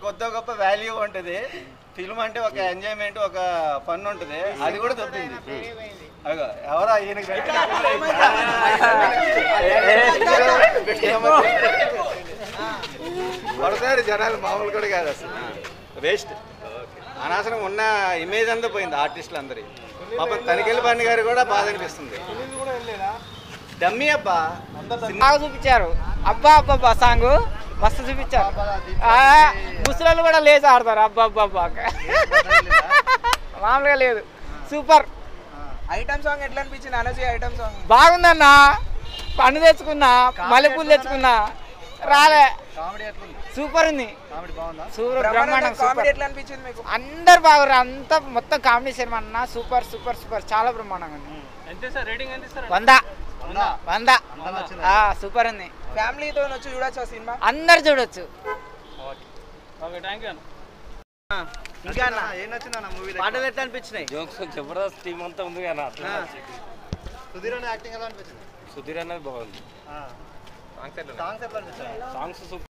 కొత్త గొప్ప వాల్యూ ఉంటుంది ఫిల్మ్ అంటే ఒక ఎంజాయ్మెంట్ ఒక ఫన్ ఉంటుంది అది కూడా దొబ్బింది అగో ఎవరా ఈయనకి పడతారు జనాలు మామూలు కూడా కాదు అసలు వేస్ట్ అనవసరం ఉన్న ఇమేజ్ అంతా పోయింది ఆర్టిస్టులు అందరి పాపం తనికెళ్ళి బండి గారు కూడా బాధ అనిపిస్తుంది డమ్మీ అబ్బా బాగా చూపించారు అబ్బా అబ్బా సాంగ్ మస్తు చూపించారు ఆ, ముసలోళ్ళు కూడా లేచి ఆడతారు అబ్బా అబ్బా అబ్బా మామూలుగా లేదు సూపర్ ఐటమ్ సాంగ్ ఎట్లా అనిపించింది అనసూయ ఐటమ్ సాంగ్ బాగుందన్నా పండు తెచ్చుకున్నా మల్లెపూలు తెచ్చుకున్నా రాలే కామెడీ ఎట్లుంది సూపర్ ఉంది కామెడీ బాగుందా సూపర్ బ్రహ్మాండం కామెడీ సూపర్ ఎట్లా అనిపించింది మీకు అందరు బాగున్నారు అంతా మొత్తం కామెడీ సినిమా అన్న సూపర్ సూపర్ సూపర్ చాలా బ్రహ్మాండంగా ఉంది ఎంత సార్ రేటింగ్ ఎంత ఇస్తారు వంద వంద ఆ, సూపర్ ఉంది ఫ్యామిలీతో వచ్చి చూడొచ్చు ఆ సినిమా అందరు చూడొచ్చు ఓకే థ్యాంక్ యూ అన్న ఇంకా అన్న ఏం నచ్చింది అన్న మూవీ పాటలు ఎట్లా అనిపించినాయి జోక్స్ జబర్దస్త్ టీం అంతా ఉంది కానీ అట్లా సుధీర్ అన్న యాక్టింగ్ ఎలా అనిపించింది సుధీర్ అనేది బాగుంది సాంగ్స్ ఎట్లా అనిపించాయి సాంగ్స్ సూపర్